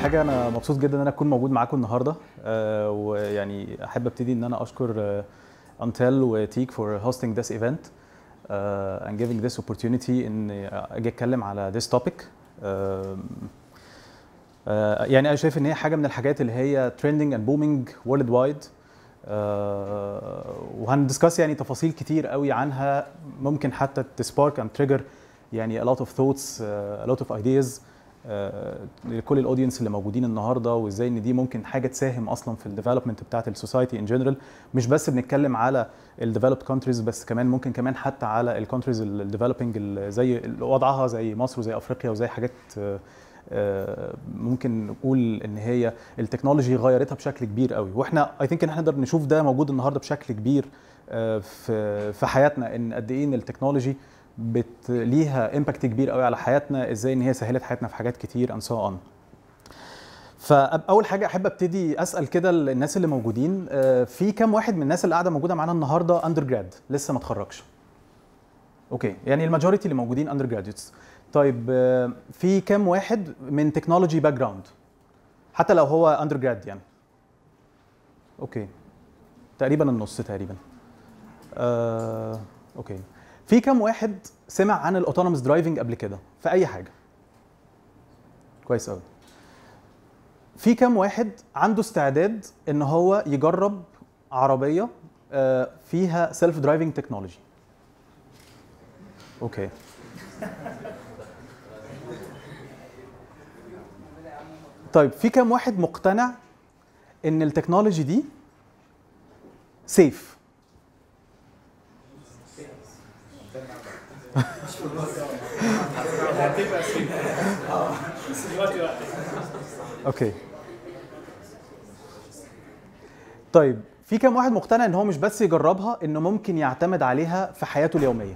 حاجه انا مبسوط جدا ان انا اكون موجود معاكم النهارده آه، ويعني احب ابتدي ان انا اشكر انتل وتيك فور هوستنج ذس ايفنت and giving this opportunity ان اجي اتكلم على this topic آه، آه، يعني انا شايف ان هي حاجه من الحاجات اللي هي trending and booming worldwide آه، وهندسكاس يعني تفاصيل كتير قوي عنها ممكن حتى تسبارك and trigger يعني a lot of thoughts uh, a lot of ideas آه، لكل الاودينس اللي موجودين النهارده وازاي ان دي ممكن حاجه تساهم اصلا في الديفلوبمنت بتاعت السوسايتي ان جنرال مش بس بنتكلم على الديفلوبد كونتريز بس كمان ممكن كمان حتى على الكونتريز الديفلوبينج زي وضعها زي مصر وزي افريقيا وزي حاجات آه، آه، ممكن نقول ان هي التكنولوجي غيرتها بشكل كبير قوي واحنا اي ثينك ان احنا نقدر نشوف ده موجود النهارده بشكل كبير آه، في في حياتنا ان قد ايه ان التكنولوجي بت ليها امباكت كبير قوي على حياتنا ازاي ان هي سهلت حياتنا في حاجات كتير and so on فاول حاجه احب ابتدي اسال كده الناس اللي موجودين آه، في كام واحد من الناس اللي قاعده موجوده معانا النهارده اندر جراد لسه ما اتخرجش اوكي يعني الماجوريتي اللي موجودين اندر جراديوتس طيب آه، في كام واحد من تكنولوجي باك جراوند حتى لو هو اندر جراد يعني اوكي تقريبا النص تقريبا آه، اوكي في كام واحد سمع عن الاوتونوموس درايفنج قبل كده في اي حاجه كويس قوي في كام واحد عنده استعداد ان هو يجرب عربيه آه، فيها سيلف درايفنج تكنولوجي اوكي طيب في كام واحد مقتنع ان التكنولوجي دي سيف هتبقى سيف بس دلوقتي لا اوكي طيب في كام واحد مقتنع ان هو مش بس يجربها انه ممكن يعتمد عليها في حياته اليوميه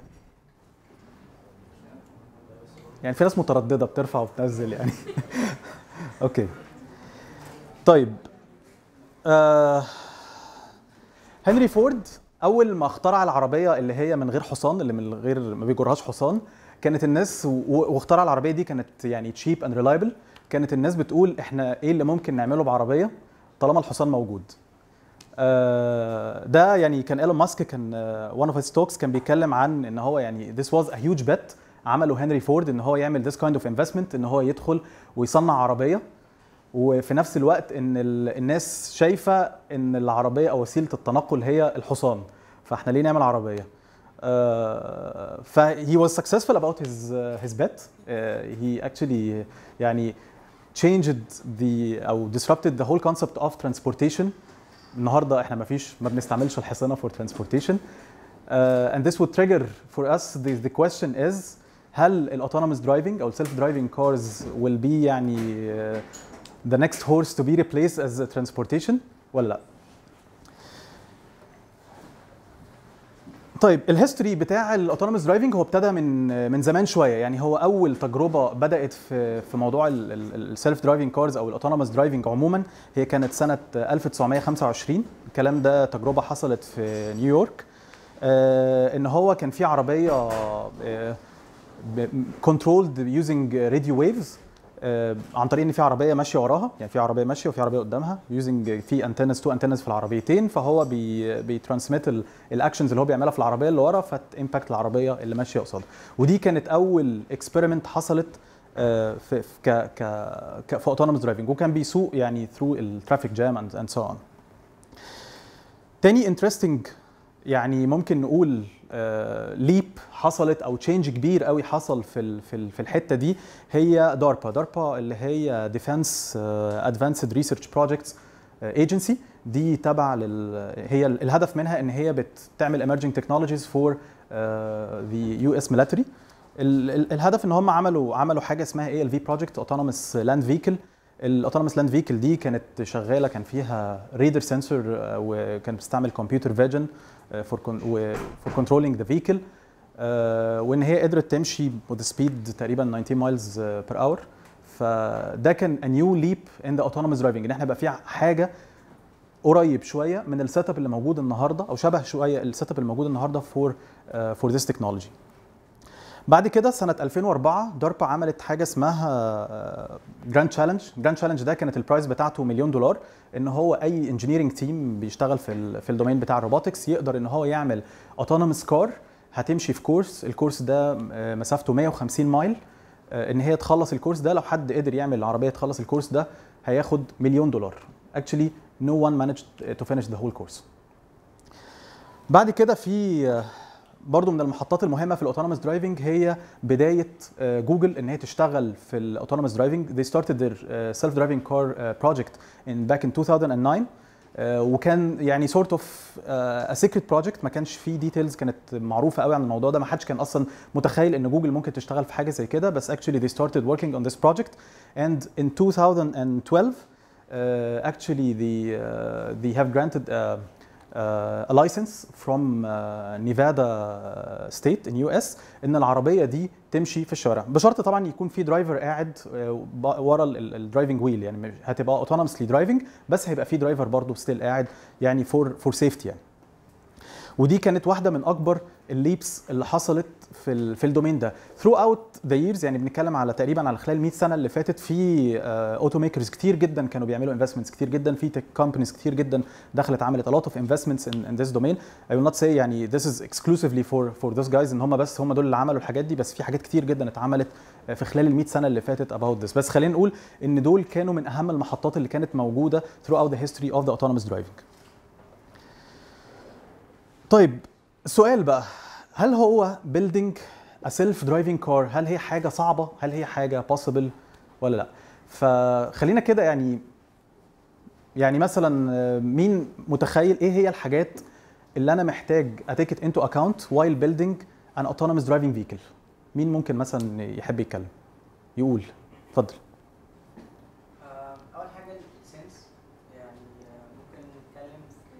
يعني في ناس متردده بترفع وبتنزل يعني اوكي طيب آه هنري فورد اول ما اخترع العربيه اللي هي من غير حصان اللي من غير ما بيجرهاش حصان كانت الناس و- واخترع العربيه دي كانت يعني تشيب اند ريلايبل كانت الناس بتقول احنا ايه اللي ممكن نعمله بعربيه طالما الحصان موجود آه، ده يعني كان ايلون ماسك كان وان اوف هيز توكس كان بيتكلم عن ان هو يعني this was a huge bet عمله هنري فورد ان هو يعمل this kind of investment ان هو يدخل ويصنع عربيه وفي نفس الوقت ان ال- الناس شايفه ان العربيه او وسيله التنقل هي الحصان فاحنا ليه نعمل عربيه uh, ف he was successful about his uh, his bet uh, he actually يعني changed the او disrupted the whole concept of transportation النهارده احنا ما فيش ما بنستعملش الحصانه for transportation uh, and this would trigger for us the, the question is هل الاوتونوموس درايفنج او السيلف درايفنج كارز will be يعني uh, the next horse to be replaced as a transportation ولا لا؟ طيب الهيستوري بتاع الاوتونوموس درايفنج هو ابتدى من من زمان شويه يعني هو اول تجربه بدات في في موضوع السيلف درايفنج كارز او الاوتونوموس درايفنج عموما هي كانت سنه 1925 الكلام ده تجربه حصلت في نيويورك آه ان هو كان في عربيه آه كنترولد يوزنج راديو ويفز عن طريق ان في عربيه ماشيه وراها يعني في عربيه ماشيه وفي عربيه قدامها يوزنج في انتنز تو انتنز في العربيتين فهو بي بيترانسميت الاكشنز اللي هو بيعملها في العربيه اللي ورا فتامباكت العربيه اللي ماشيه قصادها ودي كانت اول اكسبيرمنت حصلت آه، في في- ك ك ك في اوتونوموس درايفنج وكان بيسوق يعني ثرو الترافيك جام اند سو اون تاني انترستنج يعني ممكن نقول ليب حصلت او تشينج كبير قوي حصل في ال- في ال- في الحته دي هي داربا داربا اللي هي ديفense ادفانسد ريسيرش بروجكتس ايجنسي دي تبع لل هي ال- الهدف منها ان هي بتعمل emerging technologies for the يو اس military ال- ال- الهدف ان هم عملوا عملوا حاجه اسمها اي ال في بروجكت اوتونوموس لاند فيكل الاوتونوموس لاند فيكل دي كانت شغاله كان فيها ريدر سنسور وكانت بتستعمل كمبيوتر فيجن فور فور كنترولينج ذا فيكل وان هي قدرت تمشي with سبيد تقريبا 90 مايلز بير اور فده كان a new leap in the autonomous driving ان احنا بقى في حاجه قريب شويه من السيت اب اللي موجود النهارده او شبه شويه السيت اب اللي موجود النهارده فور فور ذيس تكنولوجي بعد كده سنه 2004 داربا عملت حاجه اسمها جراند تشالنج جراند تشالنج ده كانت البرايز بتاعته مليون دولار ان هو اي انجينيرنج تيم بيشتغل في ال في الدومين بتاع الروبوتكس يقدر ان هو يعمل اوتونوموس كار هتمشي في كورس الكورس ده آه، مسافته 150 مايل آه، ان هي تخلص الكورس ده لو حد قدر يعمل العربيه تخلص الكورس ده هياخد مليون دولار actually no one managed to finish the whole course بعد كده في آه، برضو من المحطات المهمه في الاوتونوموس درايفنج هي بدايه آه، جوجل ان هي تشتغل في الاوتونوموس درايفنج they started their uh, self driving car uh, project in back in 2009 آه، وكان يعني sort of uh, a secret project ما كانش فيه ديتيلز كانت معروفه قوي عن الموضوع ده ما حدش كان اصلا متخيل ان جوجل ممكن تشتغل في حاجه زي كده بس actually they started working on this project and in 2012 uh, actually they uh, they have granted uh, uh, a license from uh, Nevada state in US ان العربيه دي تمشي في الشارع بشرط طبعا يكون في درايفر قاعد آه، ب- ورا الدرايفنج ويل يعني مش- هتبقى اوتونومسلي درايفنج بس هيبقى في درايفر برضه ستيل قاعد يعني فور فور سيفتي يعني ودي كانت واحده من اكبر الليبس اللي حصلت في ال في الدومين ده ثرو اوت ذا ييرز يعني بنتكلم على تقريبا على خلال 100 سنه اللي فاتت في اوتو ميكرز كتير جدا كانوا بيعملوا انفستمنتس كتير جدا في تك كومبانيز كتير جدا دخلت عملت a lot of investments in, in this domain I will not say يعني this is exclusively for for those guys ان هم بس هم دول اللي عملوا الحاجات دي بس في حاجات كتير جدا اتعملت آه، في خلال ال 100 سنه اللي فاتت about this بس خلينا نقول ان دول كانوا من اهم المحطات اللي كانت موجوده throughout the history of the autonomous driving طيب السؤال بقى هل هو building a self driving car هل هي حاجه صعبه هل هي حاجه possible ولا لا فخلينا كده يعني يعني مثلا آه، مين متخيل ايه هي الحاجات اللي انا محتاج اتيك it into account while building an autonomous driving vehicle مين ممكن مثلا يحب يتكلم يقول اتفضل آه، اول حاجه السنس يعني آه، ممكن نتكلم في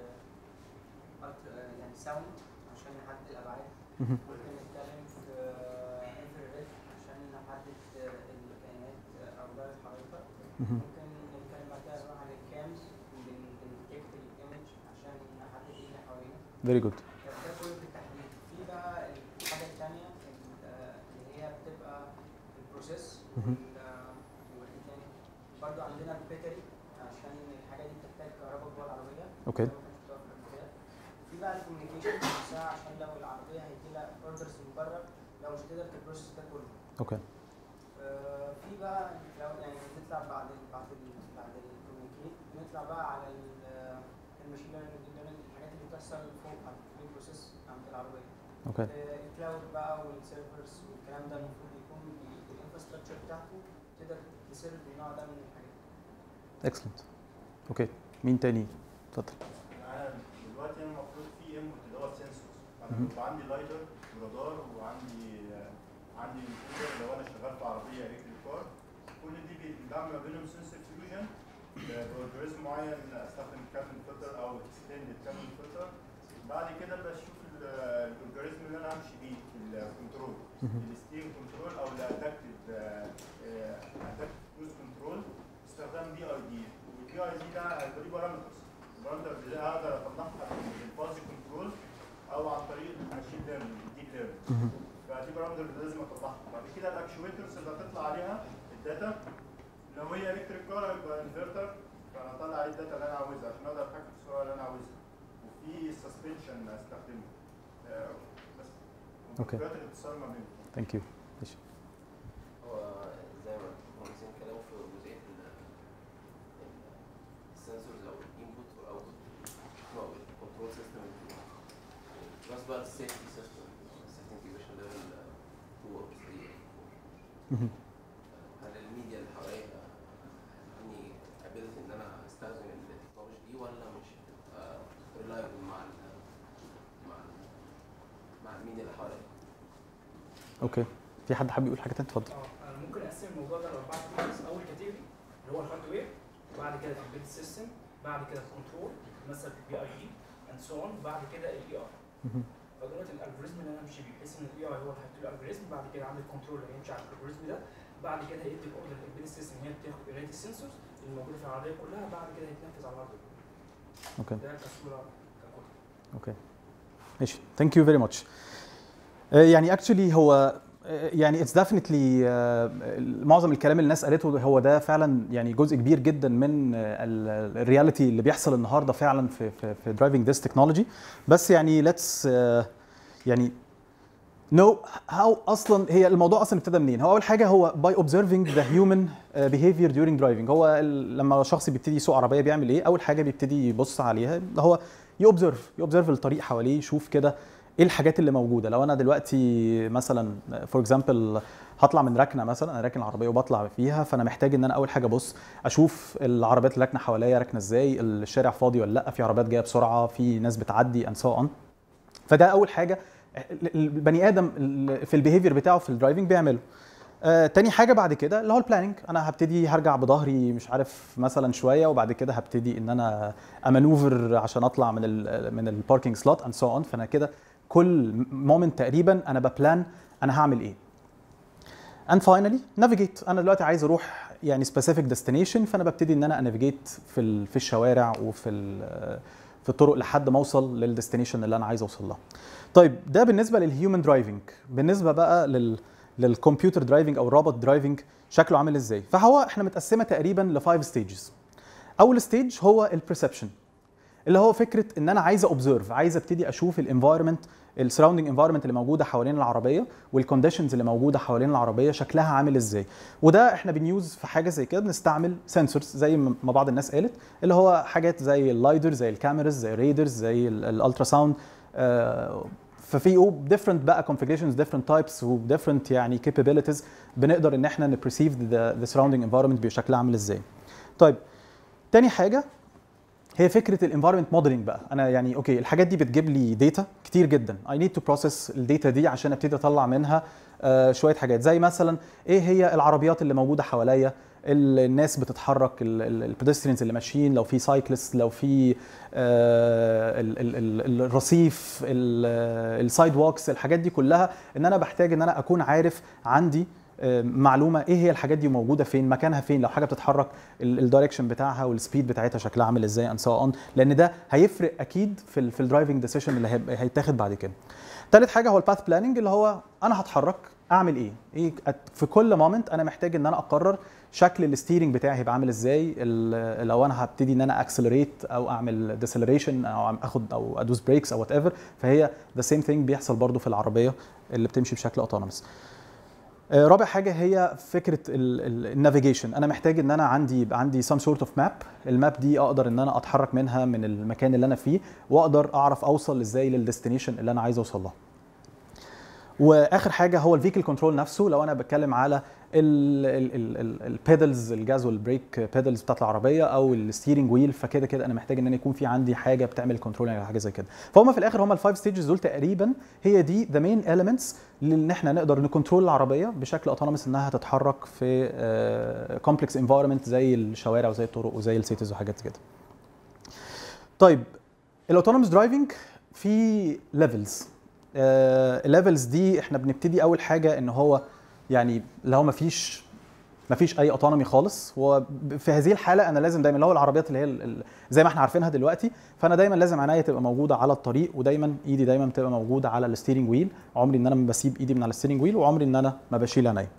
أكتر- آه، يعني ساوند عشان نحدد الابعاد مهم. ممكن نتكلم في انفراريد عشان نحدد آه، الكائنات آه، او درجه حرارتها مهم. ممكن نتكلم بعد كده نروح على الكامز بنديتكت الايمج عشان نحدد ايه اللي حوالينا very good ده كله بالتحديد في بقى الحاجه الثانيه اللي هي بتبقى البروسيس مهم. وايه تاني برضه عندنا البيتري عشان الحاجه دي بتحتاج كهرباء جوه العربيه اوكي ده ممكن تتوفر قبل كده. في بقى الكوميونيكيشن نفسها عشان لو العربيه هيجي لها اوردرز من بره لو مش هتقدر تبروسس ده كله اوكي آه، في بقى لو يعني نطلع بعد ال بعد ال بعد الكوميونيكيت نطلع بقى على ال- الماشين ليرنينج الحاجات اللي بتحصل فوق على البروسيس عند العربيه اوكي آه، الكلاود بقى والسيرفرز والكلام ده المفروض يكون الانفراستراكشر بتاعته تقدر تسيرف النوع ده من الحاجات excellent اوكي مين تاني اتفضل انا دلوقتي انا المفروض في انبوت اللي هو السنسورز انا مهم. بيبقى عندي لايدر ورادار وعندي آه، عندي انفوجر لو انا شغال في عربيه الكتريك كار كل دي بي- بعمل ما بينهم سنسور فيوجن بالجوريزم معين استخدم كابل فلتر او اكستند كابل فلتر بعد كده بشوف الالجوريزم اللي انا همشي بيه في الكنترول مهم. الستيم كنترول او الادابتيف ادابتيف كروز كنترول استخدام دي اي دي والدي اي دي ده هيبقى ليه بارامترز البارامترز دي هقدر اطلعها بالفازي كنترول او عن طريق الماشين ليرنينج الديب ليرنينج مهم. فدي بارامترز لازم اطلعها بعد كده الاكشويترز اللي هتطلع عليها الداتا لو هي الكتريك كار يبقى انفرتر فانا اطلع عليه الداتا اللي انا عاوزها عشان اقدر اتحكم في السرعه اللي انا عاوزها وفي سسبنشن استخدمه آه، بس أوكي. وتطبيقات الاتصال ما بينهم ثانك يو هو زي ما المهندسين كلامه في جزئيه ال- ال- السنسورز او الانبوت والاوتبوت او الكنترول سيستم بلس بقى السيفتي سيستم السيفتي انتجريشن ليفل 2 او 3 مهم. هل الميديا اللي حواليا عندي ابيلتي ان انا استخدم التكنولوجي دي ولا مش هتبقى ريلايبل مع ال مع ال مع الميديا اللي حواليا اوكي في حد حابب يقول حاجه تانية اتفضل اه انا ممكن اقسم الموضوع ده لاربع كاتيجوريز اول كاتيجوري اللي هو الهاردوير وبعد كده البيت سيستم بعد كده الكنترول مثلا البي اي دي اند سو اون بعد كده الاي ار مهم. فدلوقتي الالجوريزم اللي انا امشي بيه بحيث ان الاي اي هو اللي هيحط لي الالجوريزم بعد كده عندي الكنترول اللي هيمشي على الالجوريزم ده بعد كده هيدي الاوردر للبيت سيستم هي بتاخد قرايه السنسورز اللي موجوده في العربيه كلها بعد كده هيتنفذ على الهاردوير اوكي ده كصوره ككل اوكي ماشي ثانك يو فيري ماتش آه، يعني اكشولي هو آه، يعني اتس ديفينتلي معظم الكلام اللي الناس قالته هو ده فعلا يعني جزء كبير جدا من الرياليتي اللي بيحصل النهارده فعلا في في في درايفنج ذيس تكنولوجي بس يعني ليتس يعني نو هاو اصلا هي الموضوع اصلا ابتدى منين؟ هو اول حاجه هو باي اوبزرفنج ذا هيومن بيهيفير ديورنج درايفنج هو ال- لما شخص بيبتدي يسوق عربيه بيعمل ايه؟ اول حاجه بيبتدي يبص عليها اللي هو يوبزرف يوبزرف الطريق حواليه يشوف كده ايه الحاجات اللي موجوده لو انا دلوقتي مثلا فور اكزامبل هطلع من ركنه مثلا انا راكن العربيه وبطلع فيها فانا محتاج ان انا اول حاجه ابص اشوف العربيات اللي راكنه حواليا راكنه ازاي الشارع فاضي ولا لا في عربيات جايه بسرعه في ناس بتعدي اند سو اون فده اول حاجه البني ادم في البيهيفير بتاعه في الدرايفنج بيعمله آه، تاني حاجه بعد كده اللي هو البلاننج انا هبتدي هرجع بظهري مش عارف مثلا شويه وبعد كده هبتدي ان انا امانوفر عشان اطلع من ال من الباركينج سلوت اند سو اون فانا كده كل مومنت تقريبا انا ببلان انا هعمل ايه اند فاينلي نافيجيت انا دلوقتي عايز اروح يعني سبيسيفيك ديستنيشن فانا ببتدي ان انا انافيجيت في ال- في الشوارع وفي ال- في الطرق لحد ما اوصل للديستنيشن اللي انا عايز اوصل لها طيب ده بالنسبه للهيومن درايفنج بالنسبه بقى لل للكمبيوتر درايفنج او الروبوت درايفنج شكله عامل ازاي فهو احنا متقسمه تقريبا لفايف ستيجز اول ستيج هو البرسبشن اللي هو فكره ان انا عايز اوبزرف عايز ابتدي اشوف الانفايرمنت السراوندنج انفايرمنت اللي موجوده حوالين العربيه والكونديشنز اللي موجوده حوالين العربيه شكلها عامل ازاي وده احنا بنيوز في حاجه زي كده بنستعمل سنسورز زي ما بعض الناس قالت اللي هو حاجات زي اللايدر زي الكاميراز زي الريدرز زي الالترا ساوند ففي ديفرنت بقى configurations different types و different يعني capabilities بنقدر ان احنا نبرسيف ذا surrounding environment بشكلها عامل ازاي طيب تاني حاجه هي فكره الانفايرمنت موديلنج بقى انا يعني اوكي الحاجات دي بتجيب لي داتا كتير جدا اي نيد تو بروسيس الداتا دي عشان ابتدي اطلع منها آه شويه حاجات زي مثلا ايه هي العربيات اللي موجوده حواليا ال- الناس بتتحرك البيدسترينز اللي ماشيين لو في سايكلست لو في آه ال- ال- ال- الرصيف السايد ووكس الحاجات دي كلها ان انا بحتاج ان انا اكون عارف عندي آه، معلومه ايه هي الحاجات دي موجوده فين مكانها فين لو حاجه بتتحرك الدايركشن بتاعها والسبيد بتاعتها شكلها عامل ازاي اند سو اون لان ده هيفرق اكيد في ال في الدرايفنج ديسيشن اللي هيبقى- هيتاخد بعد كده تالت حاجه هو الباث بلاننج اللي هو انا هتحرك اعمل ايه ايه أت- في كل مومنت انا محتاج ان انا اقرر شكل الستيرنج بتاعي هيبقى عامل ازاي ال- لو انا هبتدي ان انا اكسلريت او اعمل ديسلريشن او أعم- اخد او ادوس بريكس او وات ايفر فهي ذا سيم ثينج بيحصل برضو في العربيه اللي بتمشي بشكل اوتونوموس آه، رابع حاجه هي فكره النافيجيشن انا محتاج ان انا عندي يبقى عندي سام سورت اوف ماب الماب دي اقدر ان انا اتحرك منها من المكان اللي انا فيه واقدر اعرف اوصل ازاي للديستنيشن اللي انا عايز اوصل لها واخر حاجه هو الفيكل كنترول نفسه لو انا بتكلم على البيدلز الجاز والبريك بيدلز بتاعت العربيه او الستيرنج ويل فكده كده انا محتاج ان انا يكون في عندي حاجه بتعمل كنترول على حاجه زي كده فهم في الاخر هم الفايف ستيجز دول تقريبا هي دي ذا مين اليمنتس ان احنا نقدر نكنترول العربيه بشكل اوتونوموس انها تتحرك في كومبلكس انفايرمنت زي الشوارع وزي الطرق وزي السيتيز وحاجات كده طيب الاوتونوموس درايفنج في ليفلز الليفلز دي احنا بنبتدي اول حاجه ان هو يعني لو ما فيش ما فيش اي اوتونومي خالص وفي هذه الحاله انا لازم دايما اللي هو العربيات اللي هي ال- ال- زي ما احنا عارفينها دلوقتي فانا دايما لازم عينيا تبقى موجوده على الطريق ودايما ايدي دايما بتبقى موجوده على الستيرنج ويل عمري ان انا ما بسيب ايدي من على الستيرنج ويل وعمري ان انا ما بشيل عينيا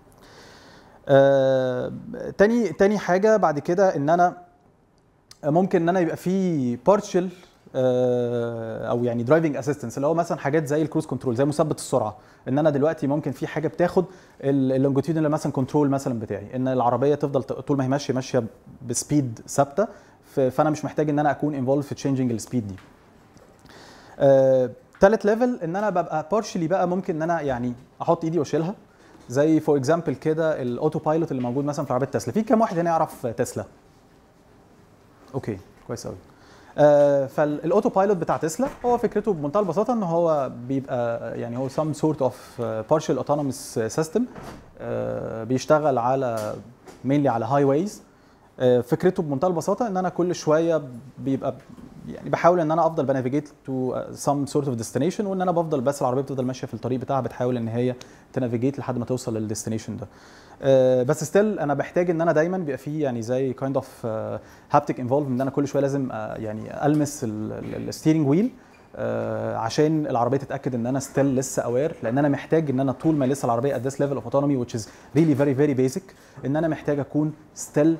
آه تاني تاني حاجه بعد كده ان انا ممكن ان انا يبقى في بارشل او يعني درايفنج اسيستنس اللي هو مثلا حاجات زي الكروز كنترول زي مثبت السرعه ان انا دلوقتي ممكن في حاجه بتاخد اللونجيتيودنال مثلا كنترول مثلا بتاعي ان العربيه تفضل ت- طول ما هي ماشيه ماشيه بسبيد ثابته ف- فانا مش محتاج ان انا اكون انفولد في تشينجينج السبيد دي آه، تالت ليفل ان انا ببقى بارشلي بقى ممكن ان انا يعني احط ايدي واشيلها زي فور اكزامبل كده الاوتو بايلوت اللي موجود مثلا في عربيه تسلا في كام واحد هنا يعرف تسلا اوكي كويس قوي آه فالاوتو بايلوت بتاع تسلا هو فكرته بمنتهى البساطه ان هو بيبقى يعني هو سم سورت اوف بارشال اوتونوموس سيستم بيشتغل على مينلي على هاي ويز فكرته بمنتهى البساطه ان انا كل شويه بيبقى يعني بحاول ان انا افضل بنافيجيت تو سم سورت اوف ديستنيشن وان انا بفضل بس العربيه بتفضل ماشيه في الطريق بتاعها بتحاول ان هي تنافيجيت لحد ما توصل للديستنيشن ده آه، بس ستيل انا بحتاج ان انا دايما بيبقى في يعني زي كايند اوف هابتك انفولف ان انا كل شويه لازم آه، يعني المس الستيرنج ويل آه، عشان العربيه تتاكد ان انا ستيل لسه اوير لان انا محتاج ان انا طول ما لسه العربيه at this level of autonomy which is really very very basic ان انا محتاج اكون ستيل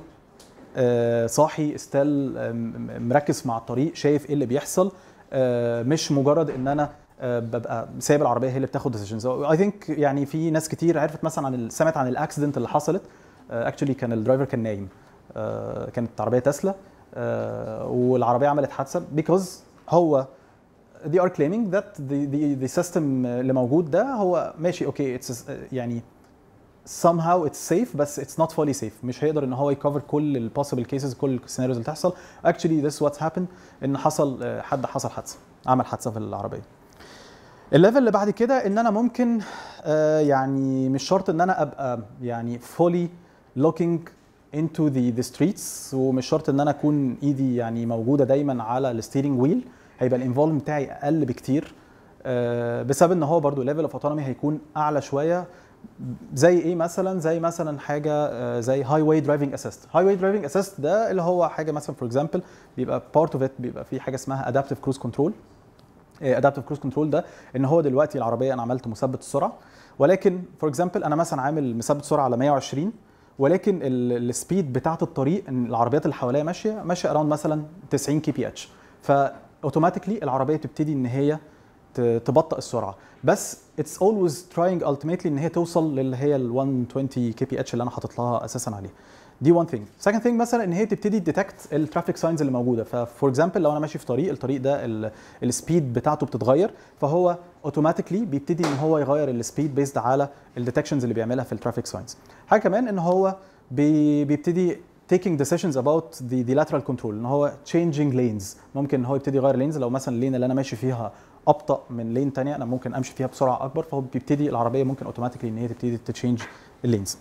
صاحي ستيل مركز مع الطريق شايف ايه اللي بيحصل آه، مش مجرد ان انا آه، ببقى سايب العربيه هي اللي بتاخد ديسيجنز اي ثينك يعني في ناس كتير عرفت مثلا عن ال- سمعت عن الاكسيدنت اللي حصلت اكشلي كان الدرايفر كان نايم آه، كانت عربيه تسلا آه، والعربيه عملت حادثه because هو they are claiming that the the the system اللي موجود ده هو ماشي اوكي اتس يعني somehow it's safe بس it's not fully safe مش هيقدر ان هو يكفر كل ال possible cases كل السيناريوز اللي تحصل actually this what's happened ان حصل آه، حد حصل حادثه عمل حادثه في العربيه الليفل اللي بعد كده ان انا ممكن آه، يعني مش شرط ان انا ابقى يعني fully looking into the the streets ومش شرط ان انا اكون ايدي يعني موجوده دايما على الستيرنج ويل هيبقى الانفولم بتاعي اقل بكتير آه، بسبب ان هو برضو ليفل اوف اوتونومي هيكون اعلى شويه زي ايه مثلا زي مثلا حاجه آه، زي هاي واي درايفنج اسيست هاي واي درايفنج اسيست ده اللي هو حاجه مثلا فور اكزامبل بيبقى بارت اوف ات بيبقى في حاجه اسمها ادابتيف كروز كنترول ادابتيف كروز كنترول ده ان هو دلوقتي العربيه انا عملت مثبت السرعه ولكن فور اكزامبل انا مثلا عامل مثبت سرعه على 120 ولكن السبيد بتاعه الطريق ان العربيات اللي حواليا ماشيه ماشيه اراوند مثلا 90 كي بي اتش فاوتوماتيكلي العربيه تبتدي ان هي ت- تبطئ السرعه بس اتس اولويز تراينج التيميتلي ان هي توصل للي هي ال 120 كي بي اتش اللي انا حاطط لها اساسا عليه دي وان ثينج سكند ثينج مثلا ان هي تبتدي تديتكت الترافيك ساينز اللي موجوده ففور اكزامبل لو انا ماشي في طريق الطريق ده السبيد بتاعته بتتغير فهو اوتوماتيكلي بيبتدي ان هو يغير السبيد بيزد على الديتكشنز اللي بيعملها في الترافيك ساينز حاجه كمان ان هو بي بيبتدي taking decisions about the, the lateral control ان هو changing lanes ممكن ان هو يبتدي يغير lanes لو مثلا اللين اللي انا ماشي فيها ابطا من لين تانية انا ممكن امشي فيها بسرعه اكبر فهو بيبتدي العربيه ممكن اوتوماتيكلي ان هي تبتدي تتشينج اللينز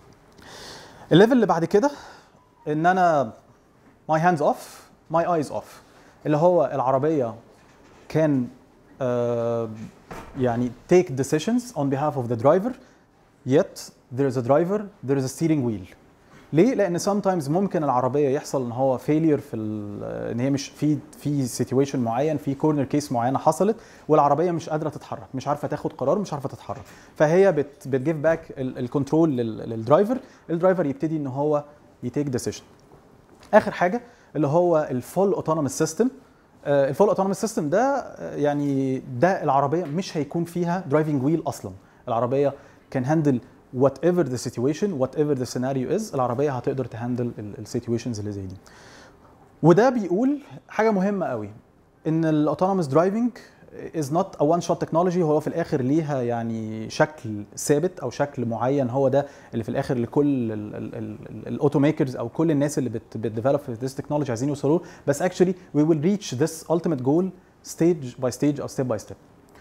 الليفل اللي بعد كده ان انا my hands off my eyes off اللي هو العربيه كان uh, يعني take decisions on behalf of the driver yet there is a driver there is a steering wheel ليه؟ لأن sometimes ممكن العربية يحصل إن هو failure في ال- إن هي مش في في situation معين في كورنر كيس معينة حصلت والعربية مش قادرة تتحرك، مش عارفة تاخد قرار، مش عارفة تتحرك، فهي بت بتجيف باك الكنترول للدرايفر، الدرايفر يبتدي إن هو يتيك ديسيشن. آخر حاجة اللي هو الفول اوتونوموس سيستم الفول اوتونوموس سيستم ده آه، يعني ده العربية مش هيكون فيها درايفنج ويل أصلا، العربية كان هاندل وات ايفر ذا سيتويشن وات ايفر ذا سيناريو از العربيه هتقدر تهندل السيتويشنز اللي زي دي وده بيقول حاجه مهمه قوي ان الاوتونوموس درايفنج از نوت ا وان شوت تكنولوجي هو في الاخر ليها يعني شكل ثابت او شكل معين هو ده اللي في الاخر لكل الاوتو ميكرز او كل الناس اللي بتديفلوب في ذيس تكنولوجي عايزين يوصلوا له بس اكشلي وي ويل ريتش ذس ultimate جول ستيج باي ستيج او ستيب باي ستيب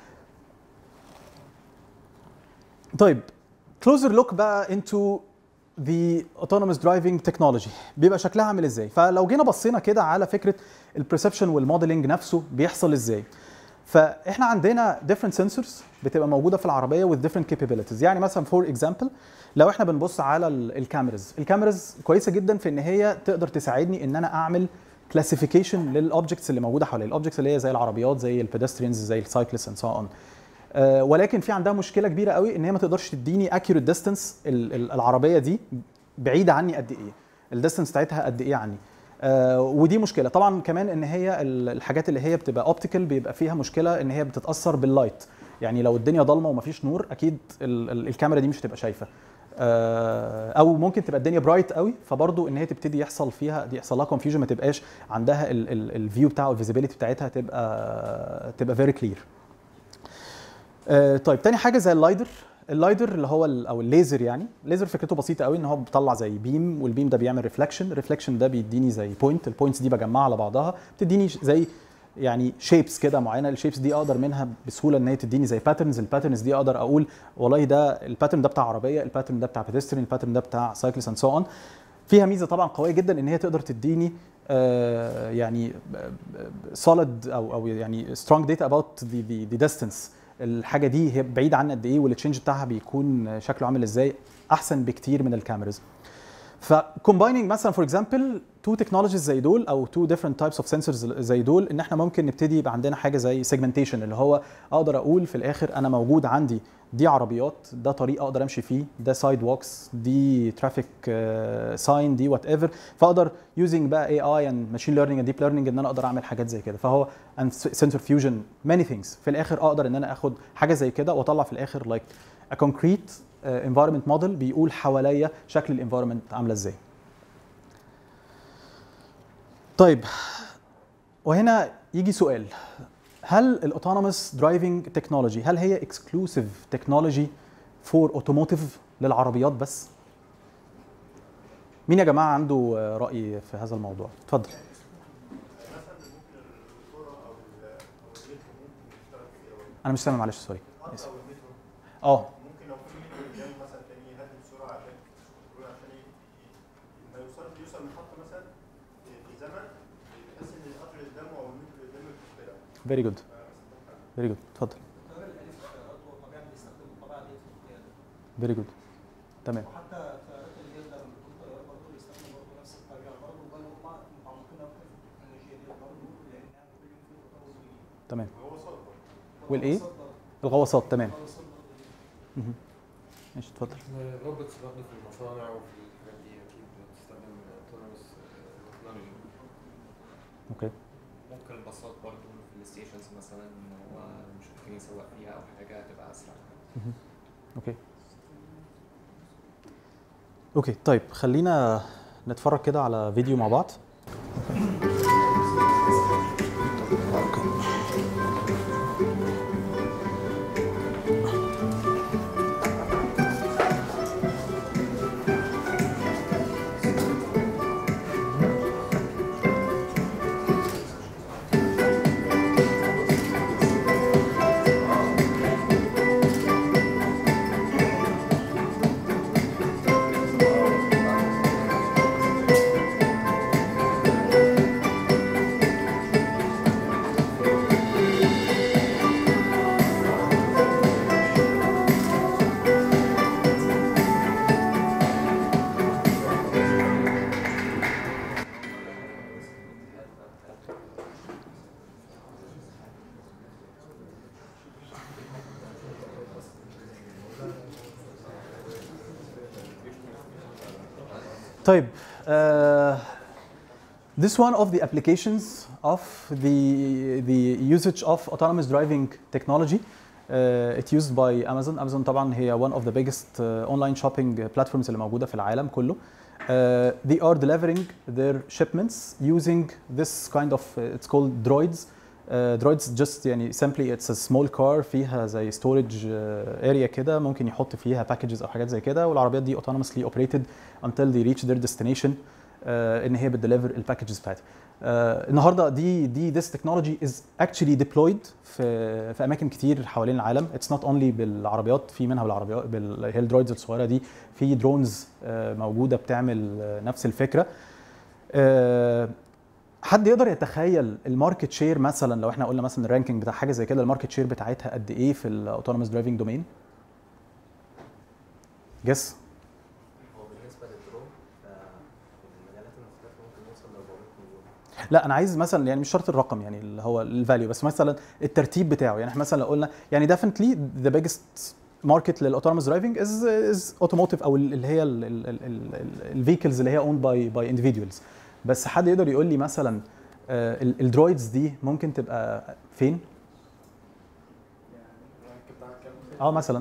طيب كلوزر لوك بقى into the autonomous driving technology بيبقى شكلها عامل ازاي فلو جينا بصينا كده على فكره البرسبشن والموديلنج نفسه بيحصل ازاي فاحنا عندنا different sensors بتبقى موجوده في العربيه with different capabilities يعني مثلا فور example لو احنا بنبص على ال- الكاميرز الكاميرز كويسه جدا في ان هي تقدر تساعدني ان انا اعمل كلاسيفيكيشن للاوبجكتس اللي موجوده حواليا الاوبجكتس اللي هي زي العربيات زي البيدسترينز زي السايكلست اند سو اون آه، ولكن في عندها مشكله كبيره قوي ان هي ما تقدرش تديني اكيوريت ديستانس العربيه دي بعيده عني قد ايه الديستانس بتاعتها قد ايه عني آه، ودي مشكله طبعا كمان ان هي ال- الحاجات اللي هي بتبقى اوبتيكال بيبقى فيها مشكله ان هي بتتاثر باللايت يعني لو الدنيا ضلمه ومفيش نور اكيد ال- ال- الكاميرا دي مش هتبقى شايفه آه، او ممكن تبقى الدنيا برايت قوي فبرضه ان هي تبتدي يحصل فيها دي يحصل لها كونفيوجن ما تبقاش عندها الفيو بتاعه الفيزيبيليتي بتاعتها تبقى تبقى فيري كلير آه، طيب تاني حاجه زي اللايدر اللايدر اللي هو ال- او الليزر يعني الليزر فكرته بسيطه قوي ان هو بيطلع زي بيم والبيم ده بيعمل ريفلكشن الريفلكشن ده بيديني زي بوينت البوينتس دي بجمعها على بعضها بتديني ش- زي يعني شيبس كده معينه الشيبس دي اقدر منها بسهوله ان هي تديني زي باترنز الباترنز دي اقدر اقول والله ده الباترن ده بتاع عربيه الباترن ده بتاع بيدسترين الباترن ده بتاع سايكلست اند سو اون فيها ميزه طبعا قويه جدا ان هي تقدر تديني آه يعني solid او او يعني strong data about the the, the distance الحاجه دي هي بعيده عن قد ايه والتشينج بتاعها بيكون شكله عامل ازاي احسن بكتير من الكاميرز فكومبايننج مثلا فور اكزامبل تو تكنولوجيز زي دول او تو ديفرنت تايبس اوف سنسورز زي دول ان احنا ممكن نبتدي يبقى عندنا حاجه زي سيجمنتيشن اللي هو اقدر اقول في الاخر انا موجود عندي دي عربيات ده طريق اقدر امشي فيه ده سايد ووكس دي ترافيك ساين دي وات ايفر فاقدر يوزنج بقى اي اي اند ماشين ليرنينج اند ديب ليرنينج ان انا اقدر اعمل حاجات زي كده فهو اند سنسور فيوجن ماني ثينجز في الاخر اقدر ان انا اخد حاجه زي كده واطلع في الاخر لايك ا كونكريت انفايرمنت موديل بيقول حواليا شكل الانفايرمنت عامله ازاي طيب وهنا يجي سؤال هل الاوتونوموس درايفنج تكنولوجي هل هي اكسكلوسيف تكنولوجي فور اوتوموتيف للعربيات بس مين يا جماعه عنده آه، راي في هذا الموضوع اتفضل مثلا ممكن الكوره او ال- او المترو ممكن يشتغل في ايه انا مش سامع معلش سوري حتى او المترو اه ممكن لو في مترو قدام مثلا تاني يهدي بسرعه عشان يقول عشان ي- ي- ما يوصل يوصل محطه مثلا في في زمن بحيث ان القطر اللي قدامه او المترو اللي قدامه يتقطع فيري جود فيري جود اتفضل الراجل الالف اطول طبيعي بيستخدم الطبيعه دي في القياده فيري جود تمام وحتى الطيارات اللي هي لما بتكون طياره برضه بيستخدموا برضه نفس الطريقه برضه بل هم متعمقين اكتر في التكنولوجيا دي برضه لانها كل يوم في تطور جديد تمام وهو صار برضه. والايه والغواصات برضه. الغواصات تمام الغواصات برضه دي. مهم. ماشي اتفضل الروبوتس برضه في المصانع وفي الحاجات دي اكيد بتستخدم autonomous تكنولوجي اوكي ممكن الباصات برضه في الستيشنز مثلا ان هو مش ممكن يسوق فيها او حاجه تبقى اسرع اوكي اوكي طيب خلينا نتفرج كده على فيديو مع بعض طيب uh, this one of the applications of the the usage of autonomous driving technology uh, it's used by Amazon Amazon طبعا هي one of the biggest uh, online shopping platforms اللي موجودة في العالم كله Uh, they are delivering their shipments using this kind of uh, it's called droids uh, droids just يعني simply it's a small car فيها زي storage uh, area كده ممكن يحط فيها packages او حاجات زي كده والعربيات دي autonomously operated until they reach their destination uh, ان هي بتديليفر الباكجز بتاعتها. Uh, النهارده دي دي this technology is actually deployed في في اماكن كتير حوالين العالم اتس نوت اونلي بالعربيات في منها بالعربيات بال هي الدرويدز الصغيره دي في درونز uh, موجوده بتعمل uh, نفس الفكره. Uh, حد يقدر يتخيل الماركت شير مثلا لو احنا قلنا مثلا الرانكينج بتاع حاجه زي كده الماركت شير بتاعتها قد ايه في الاوتونوموس درايفنج دومين؟ جس هو بالنسبه للدرون ففي المجالات المختلفه ممكن يوصل ل 400 مليون لا انا عايز مثلا يعني مش شرط الرقم يعني اللي هو الفاليو بس مثلا الترتيب بتاعه يعني احنا مثلا لو قلنا يعني definitely the biggest market للاوتونوموس درايفنج از از اوتوموتيف او اللي هي الفيكلز اللي هي owned باي باي individuals بس حد يقدر يقول لي مثلا الدرويدز دي ممكن تبقى فين؟ اه مثلا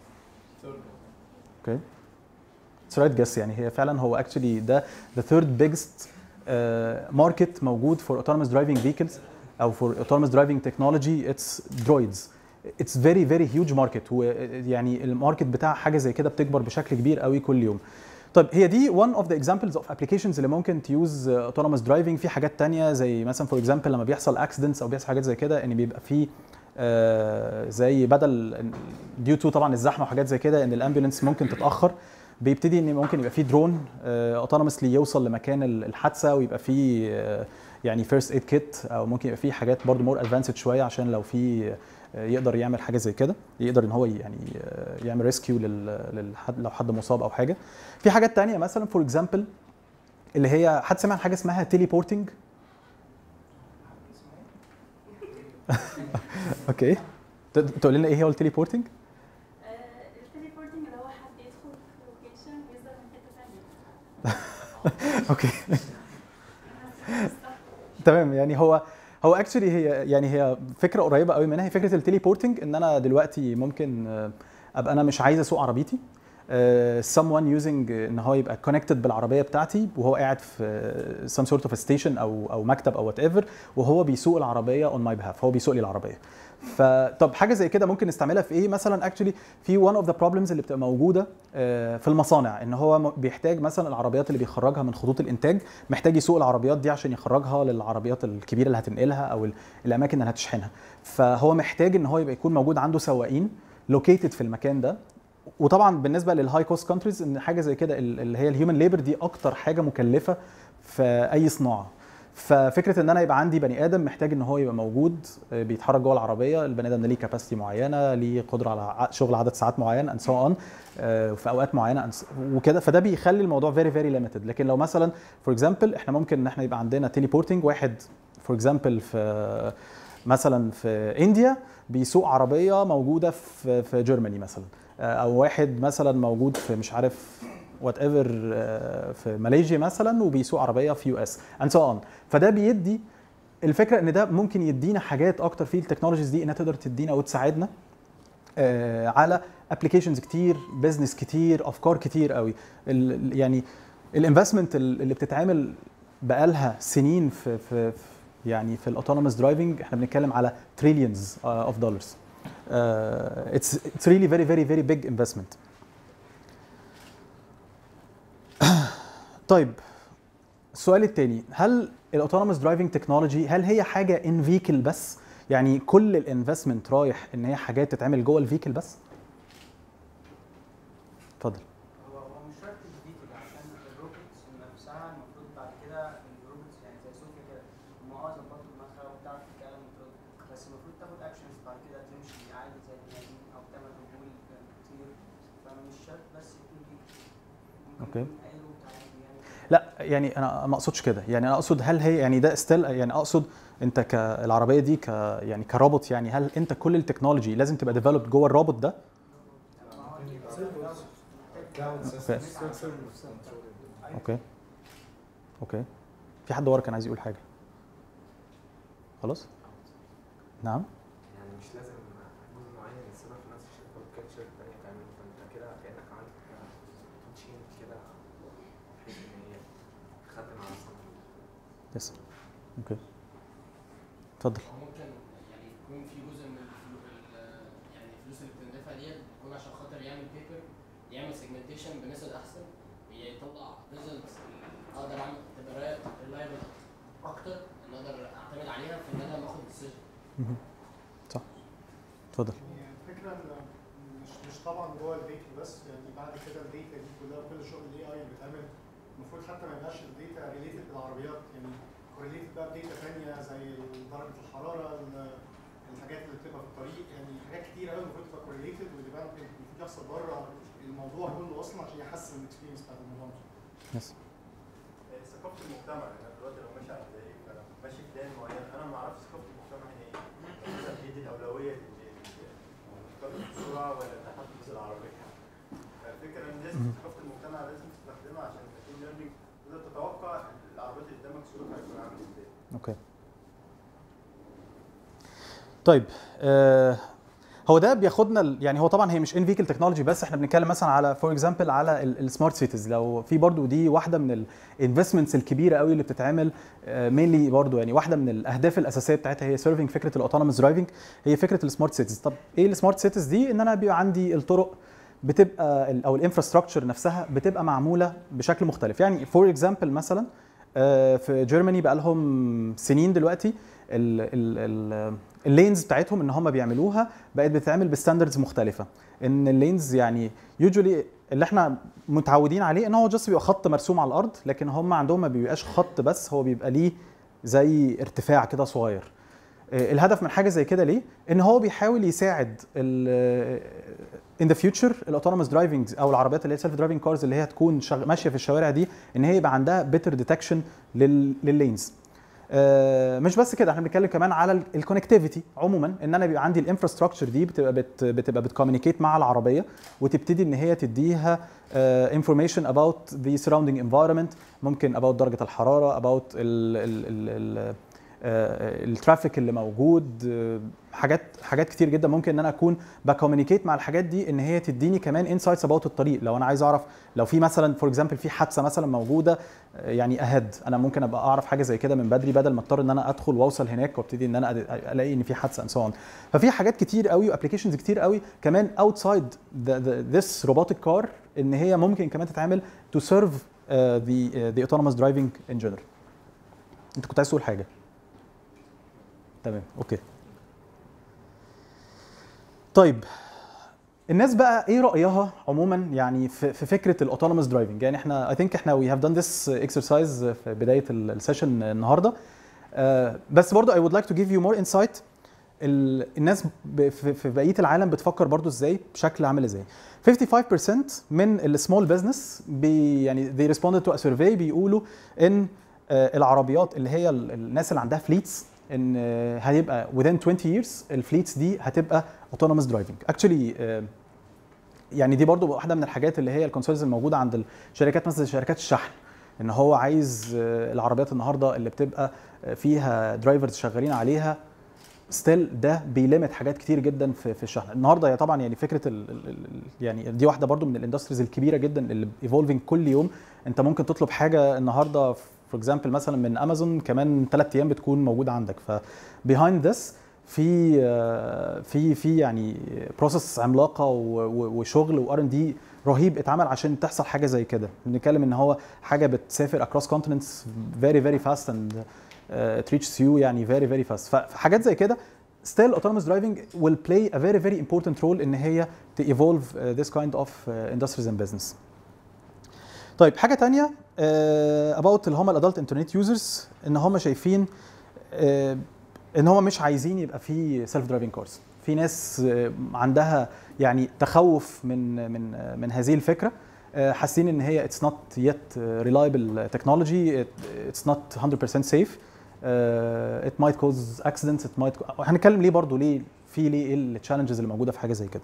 اوكي اتس رايت جس يعني هي فعلا هو اكشلي ده ذا ثيرد بيجست ماركت موجود فور autonomous driving vehicles او فور autonomous driving technology اتس droids اتس فيري فيري هيوج ماركت ويعني الماركت بتاع حاجه زي كده بتكبر بشكل كبير قوي كل يوم طيب هي دي one of the examples of applications اللي ممكن تيوز autonomous driving في حاجات تانية زي مثلا فور اكزامبل لما بيحصل accidents او بيحصل حاجات زي كده ان بيبقى في آه، زي بدل ديو تو طبعا الزحمه وحاجات زي كده ان الامبولانس ممكن تتاخر بيبتدي ان ممكن يبقى في درون اوتونومسلي يوصل لمكان ال- الحادثه ويبقى في آه، يعني فيرست ايد كيت او ممكن يبقى في حاجات برضو مور ادفانسد شويه عشان لو في آه، يقدر يعمل حاجه زي كده يقدر ان هو يعني آه، يعمل ريسكيو للحد لو حد مصاب او حاجه في حاجات تانية مثلا فور اكزامبل اللي هي حد سمع عن حاجه اسمها تيليبورتنج اوكي ت- تقول لنا ايه هو التليبورتنج التليبورتنج اللي هو حد يدخل في لوكيشن ويظهر من حته ثانيه اوكي تمام يعني هو هو اكشلي هي يعني هي فكره قريبه قوي منها هي فكره التليبورتنج ان انا دلوقتي ممكن آه، ابقى انا مش عايز اسوق عربيتي آه، someone using ان هو يبقى connected بالعربيه بتاعتي وهو قاعد في some sort of a station او او مكتب او whatever وهو بيسوق العربيه on my behalf هو بيسوق لي العربيه فطب حاجه زي كده ممكن نستعملها في ايه مثلا اكشلي في one of the problems اللي بتبقى موجوده آه، في المصانع ان هو م- بيحتاج مثلا العربيات اللي بيخرجها من خطوط الانتاج محتاج يسوق العربيات دي عشان يخرجها للعربيات الكبيره اللي هتنقلها او ال- الاماكن اللي هتشحنها فهو محتاج ان هو يبقى يكون موجود عنده سواقين لوكيتد في المكان ده وطبعا بالنسبه للهاي كوست كونتريز ان حاجه زي كده ال- اللي هي الهيومن ليبر دي اكتر حاجه مكلفه في اي صناعه ففكره ان انا يبقى عندي بني ادم محتاج ان هو يبقى موجود آه، بيتحرك جوه العربيه البني ادم ده ليه كاباسيتي معينه ليه قدره على ع- شغل عدد ساعات معين اند سو اون في اوقات معينه and so- وكده فده بيخلي الموضوع فيري فيري ليميتد لكن لو مثلا فور اكزامبل احنا ممكن ان احنا يبقى عندنا تيليبورتنج واحد فور اكزامبل في مثلا في انديا بيسوق عربيه موجوده في في جيرماني مثلا آه، او واحد مثلا موجود في مش عارف وات ايفر في ماليزيا مثلا وبيسوق عربيه في يو اس اند سو اون فده بيدي الفكره ان ده ممكن يدينا حاجات اكتر في التكنولوجيز دي انها تقدر تدينا وتساعدنا آه، على ابلكيشنز كتير بزنس كتير افكار كتير قوي ال- ال- يعني الانفستمنت اللي بتتعمل بقالها سنين في في في- يعني في الاوتونوموس درايفنج احنا بنتكلم على تريليونز اوف دولارز اتس اتس ريلي فيري فيري فيري بيج انفستمنت طيب السؤال الثاني هل الاوتونوموس درايفنج تكنولوجي هل هي حاجه ان فيكل بس يعني كل الانفستمنت رايح ان هي حاجات تتعمل جوه الفيكل بس اتفضل هو هو مش شرط الفيديو عشان الروبوتس نفسها المفروض بعد كده الروبوتس يعني زي صوفيا كده هم اه ظبطوا دماغها وبتعرف تتكلم المفروض بس المفروض تاخد اكشنز بعد كده تمشي عادي زي البني ادمين او تعمل رجول كتير فمش شرط بس يكون فيديو ممكن أوكي. يكون اي روبوت عادي يعني لا يعني انا ما اقصدش كده يعني انا اقصد هل هي يعني ده ستيل يعني اقصد انت كالعربيه دي ك يعني كروبوت يعني هل انت كل التكنولوجي لازم تبقى ديفلوبد جوه الروبوت ده اوكي اوكي اوكي في حد ورا كان عايز يقول حاجه خلاص نعم يعني مش لازم جزء معين يتصرف في نفس الشركه وكانت شركه تانيه تعمله فانت كده كانك عملت تشين كده بحيث ان هي تخدم على الصناعه يس اوكي اتفضل ممكن يعني يكون في جزء من الفلو... ال- يعني الفلوس اللي بتندفع ديت بتكون عشان خاطر يعمل بيبر يعمل سيجمنتيشن بنسب احسن يطلع ريزلتس اقدر اعمل تبقى ريلايبل اكتر ان اقدر اعتمد عليها في ان انا باخد ديسيجن مهم. صح اتفضل يعني الفكره ان مش مش طبعا جوه الداتا بس يعني بعد كده الداتا دي كلها كل شغل الاي اي اللي بيتعمل المفروض حتى ما يبقاش الداتا ريليتد بالعربيات يعني ريليتد بقى بداتا ثانيه زي درجه الحراره ال- الحاجات اللي بتبقى في الطريق يعني حاجات كتير قوي المفروض تبقى كورليتد والديفلوبمنت المفروض يحصل بره الموضوع كله اصلا عشان يحسن الاكسبيرينس بتاعت الموضوع يس ثقافه المجتمع يعني أنا دلوقتي لو ماشي على طريق فانا ماشي في لين معين انا ما اعرفش ثقافه المجتمع هي ايه مثلا هي دي الاولويه لل- السرعه ولا تحدث العربيه فالفكره ان لازم مهم. ثقافه المجتمع لازم تستخدمها عشان الماشين ليرنينج تقدر تتوقع العربيات اللي قدامك سلوكها هيكون عامل ازاي اوكي طيب آه هو ده بياخدنا ال- يعني هو طبعا هي مش ان فيكل تكنولوجي بس احنا بنتكلم مثلا على فور اكزامبل على السمارت سيتيز لو في برضو دي واحده من الانفستمنتس الكبيره قوي اللي بتتعمل مينلي برضو يعني واحده من الاهداف الاساسيه بتاعتها هي سيرفنج فكره الاوتونوموس درايفنج هي فكره السمارت سيتيز طب ايه السمارت سيتيز دي ان انا بيبقى عندي الطرق بتبقى ال- او الانفراستراكشر نفسها بتبقى معموله بشكل مختلف يعني فور اكزامبل مثلا آه، في جيرماني بقى لهم سنين دلوقتي ال- ال- ال- اللينز بتاعتهم ان هم بيعملوها بقت بتتعمل بستاندردز مختلفه ان اللينز يعني يوجولي اللي احنا متعودين عليه ان هو جاست بيبقى خط مرسوم على الارض لكن هم عندهم ما بيبقاش خط بس هو بيبقى ليه زي ارتفاع كده صغير آه، الهدف من حاجه زي كده ليه ان هو بيحاول يساعد ان ذا فيوتشر الاوتونوموس درايفنج او العربيات اللي هي سيلف درايفنج كارز اللي هي تكون شغ... ماشيه في الشوارع دي ان هي يبقى عندها بيتر ديتكشن لللينز آه، مش بس كده احنا بنتكلم كمان على الكونكتيفيتي عموما ان انا بيبقى عندي الانفراستراكشر دي بتبقى بت بتبقى بتكومينيكيت مع العربيه وتبتدي ان هي تديها انفورميشن اباوت ذا سراوندينج انفايرمنت ممكن اباوت درجه الحراره اباوت الترافيك اللي موجود آه، حاجات حاجات كتير جدا ممكن ان انا اكون بكومينيكيت مع الحاجات دي ان هي تديني كمان انسايتس اباوت الطريق لو انا عايز اعرف لو في مثلا فور اكزامبل في حادثه مثلا موجوده آه، يعني اهد انا ممكن ابقى اعرف حاجه زي كده من بدري بدل ما اضطر ان انا ادخل واوصل هناك وابتدي ان انا أد- الاقي ان في حادثه اند سو ففي حاجات كتير قوي وابلكيشنز كتير قوي كمان اوتسايد ذس روبوتك كار ان هي ممكن كمان تتعمل تو سيرف ذا ذا اوتونوموس درايفنج ان جنرال انت كنت عايز تقول حاجه تمام اوكي طيب الناس بقى ايه رايها عموما يعني في, في فكره الاوتونوموس درايفنج يعني احنا اي ثينك احنا وي هاف دون ذس اكسرسايز في بدايه السيشن النهارده آه بس برضو I would like to give you more insight ال- الناس ب- في في بقيه العالم بتفكر برضو ازاي بشكل عامل ازاي 55% من السمول بزنس بي يعني they responded to a survey بيقولوا ان آه، العربيات اللي هي ال- الناس اللي عندها فليتس ان آه، هيبقى within 20 years الفليتس دي هتبقى autonomous driving actually آه، يعني دي برضو واحده من الحاجات اللي هي الكونسيرنز الموجوده عند الشركات مثلا زي شركات الشحن ان هو عايز آه، العربيات النهارده اللي بتبقى آه، فيها درايفرز شغالين عليها ستيل ده بيلمت حاجات كتير جدا في في الشحن النهارده هي طبعا يعني فكره ال ال ال يعني دي واحده برضو من الاندستريز الكبيره جدا اللي ايفولفنج كل يوم انت ممكن تطلب حاجه النهارده فور اكزامبل مثلا من امازون كمان ثلاث ايام بتكون موجوده عندك ف behind this في آه، في في يعني بروسيس عملاقه و- و- وشغل وار ان دي رهيب اتعمل عشان تحصل حاجه زي كده بنتكلم ان هو حاجه بتسافر اكروس كونتيننتس فيري فيري فاست اند تريتش يو يعني فيري فيري فاست فحاجات زي كده still autonomous driving will play a very very important role ان هي to evolve uh, this kind of uh, industries and business. طيب حاجه تانية uh, about اللي هم الادلت انترنت يوزرز ان هم شايفين uh, ان هم مش عايزين يبقى في سيلف درايفنج كارز في ناس uh, عندها يعني تخوف من من uh, من هذه الفكره uh, حاسين ان هي it's not yet uh, reliable technology it, it's not 100% safe uh, it might cause accidents it might هنتكلم ليه برضو ليه في ليه ايه التشالنجز اللي موجوده في حاجه زي كده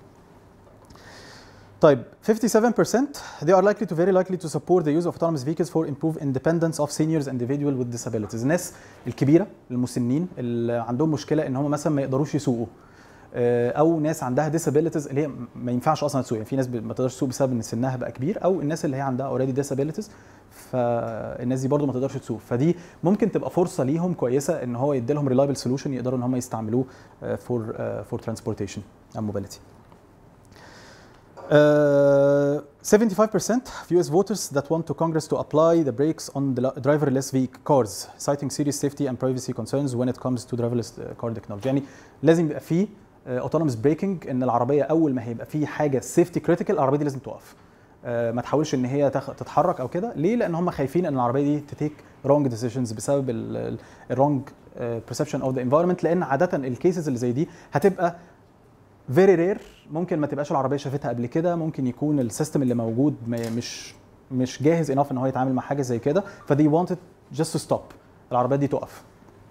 طيب 57% they are likely to very likely to support the use of autonomous vehicles for improved independence of seniors and individual with disabilities الناس الكبيره المسنين اللي عندهم مشكله ان هم مثلا ما يقدروش يسوقوا آه، او ناس عندها disabilities اللي هي ما ينفعش اصلا تسوق يعني في ناس ب- ما تقدرش تسوق بسبب ان سنها بقى كبير او الناس اللي هي عندها اوريدي disabilities فالناس دي برضو ما تقدرش تسوق فدي ممكن تبقى فرصه ليهم كويسه ان هو يدي لهم reliable solution يقدروا ان هم يستعملوه فور فور transportation and mobility Uh, 75% of US voters that want to Congress to apply the brakes on the la- driverless vehicle cars, citing serious safety and privacy concerns when it comes to driverless uh, car technology. يعني لازم يبقى فيه uh, autonomous braking ان العربيه اول ما هيبقى فيه حاجه safety critical العربيه دي لازم تقف. uh, ما تحاولش ان هي تخ... تتحرك او كده، ليه؟ لان هم خايفين ان العربيه دي تتيك wrong decisions بسبب ال ال wrong uh, perception of the environment لان عاده الكيسز اللي زي دي هتبقى فيري رير ممكن ما تبقاش العربيه شافتها قبل كده ممكن يكون السيستم اللي موجود ما- مش مش جاهز انف ان هو يتعامل مع حاجه زي كده فدي wanted just to stop العربيات دي تقف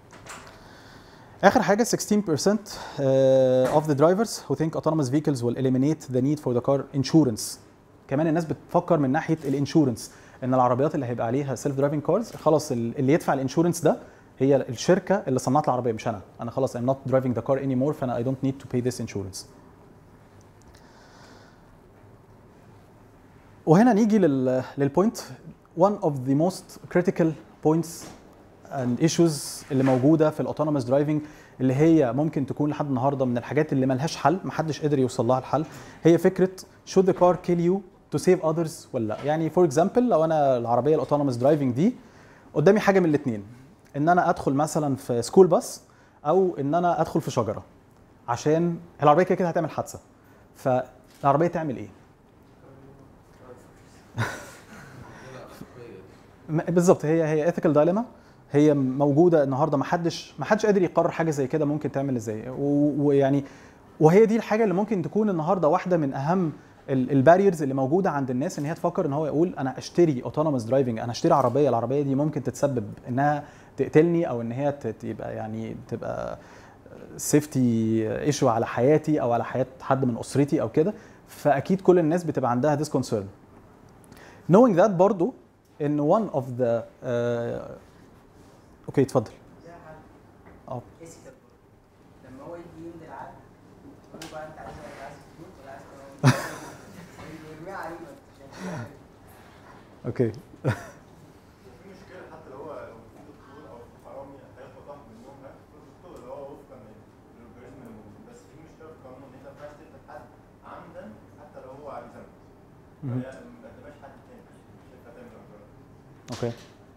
اخر حاجه 16% uh, of the drivers who think autonomous vehicles will eliminate the need for the car insurance كمان الناس بتفكر من ناحيه الانشورنس ان العربيات اللي هيبقى عليها سيلف درايفنج كارز خلاص ال- اللي يدفع الانشورنس ده هي الشركه اللي صنعت العربيه مش انا انا خلاص I'm not driving the car anymore فانا I don't need to pay this insurance وهنا نيجي لل للبوينت one of the most critical points and issues اللي موجوده في الاوتونوموس درايفنج اللي هي ممكن تكون لحد النهارده من الحاجات اللي ملهاش حل محدش قدر يوصل لها الحل هي فكره should the car kill you to save others ولا لا يعني فور اكزامبل لو انا العربيه الاوتونوموس درايفنج دي قدامي حاجه من الاثنين ان انا ادخل مثلا في سكول باص او ان انا ادخل في شجره عشان العربيه كده كده هتعمل حادثه فالعربيه تعمل ايه م- بالظبط هي هي ethical dilemma هي موجوده النهارده ما حدش ما حدش قادر يقرر حاجه زي كده ممكن تعمل ازاي و- ويعني وهي دي الحاجه اللي ممكن تكون النهارده واحده من اهم الباريرز اللي موجوده عند الناس ان هي تفكر ان هو يقول انا اشتري اوتونوموس درايفنج انا اشتري عربيه العربيه دي ممكن تتسبب انها تقتلني او ان هي ت- تبقى يعني تبقى سيفتي ايشو على حياتي او على حياه حد من اسرتي او كده فاكيد كل الناس بتبقى عندها this concern knowing that برضو ان one of the uh, اوكي اتفضل زي حد اه اسي تبقى لما هو يجي يمضي العقد تقول له بقى انت عايز انت عايز تموت ولا عايز تموت؟ يرميها عليه ما انت اوكي في مشكله حتى لو هو لو في دكتور او في حرامي هياخد واحد منهم هياخد الدكتور اللي هو وفقا للالجوريزم الموجود بس في مشكله في القانون ان انت ما ينفعش تقتل حد عمدا حتى لو هو عليه ذنب مهم. فهي ما تبقاش حد تاني مش هينفع تعمل الجرائم. اوكي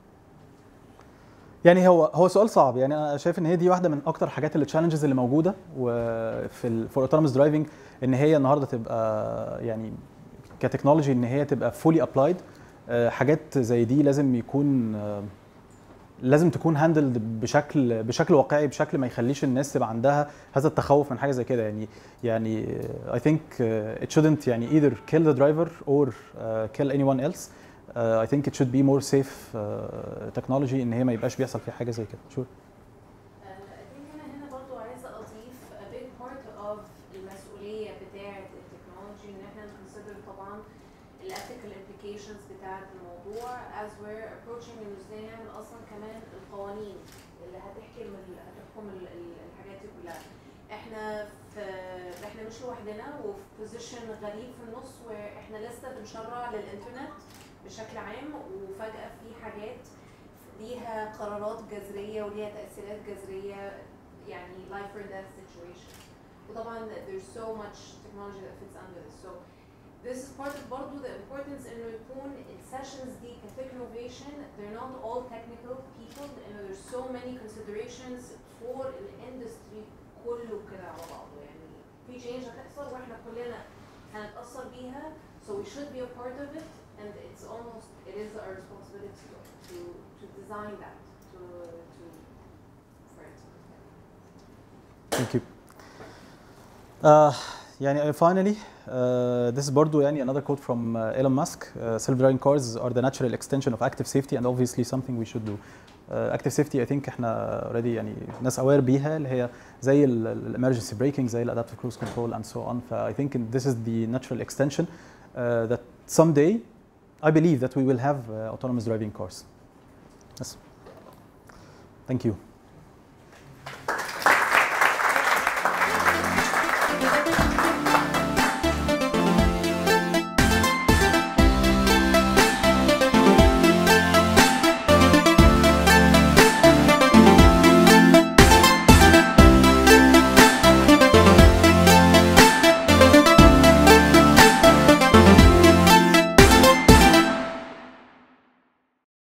يعني هو هو سؤال صعب يعني انا شايف ان هي دي واحده من اكتر حاجات التشالنجز اللي موجوده وفي ال فور اوتونوموس درايفنج ان هي النهارده تبقى يعني كتكنولوجي ان هي تبقى فولي ابلايد حاجات زي دي لازم يكون آه، لازم تكون هاندلد بشكل بشكل واقعي بشكل ما يخليش الناس تبقى عندها هذا التخوف من حاجه زي كده يعني يعني I think uh, it shouldn't يعني either kill the driver or uh, kill anyone else uh, I think it should be more safe uh, technology ان هي ما يبقاش بيحصل فيها حاجه زي كده sure I think انا هنا برضو عايزه اضيف a big part of المسؤوليه بتاعه التكنولوجي ان احنا نconsider طبعا الethical implications بتاعه الموضوع as we're approaching انه ازاي نعمل اصلا كمان القوانين اللي هتحكم ال- هتحكم ال- ال- الحاجات دي كلها احنا في احنا مش لوحدنا وفي بوزيشن غريب في النص واحنا لسه بنشرع للانترنت بشكل عام وفجاه في حاجات ليها قرارات جذريه وليها تاثيرات جذريه يعني life or death situation وطبعا there's so much technology that fits under this so this is part of برضه the importance انه يكون السيشنز دي كتكنوفيشن they're not all technical people لانه there's so many considerations for الاندستري كله كده على بعضه يعني في change هتحصل واحنا كلنا هنتاثر بيها so we should be a part of it and it's almost it is our responsibility to to, to design that to to for it Thank you. Uh, يعني finally uh, this is برضو يعني another quote from uh, Elon Musk uh, self-driving cars are the natural extension of active safety and obviously something we should do uh, active safety I think احنا already يعني ناس aware بيها اللي هي زي ال- ال emergency braking زي ال adaptive cruise control and so on ف I think this is the natural extension uh, that someday I believe that we will have uh, autonomous driving cars. Yes. Thank you.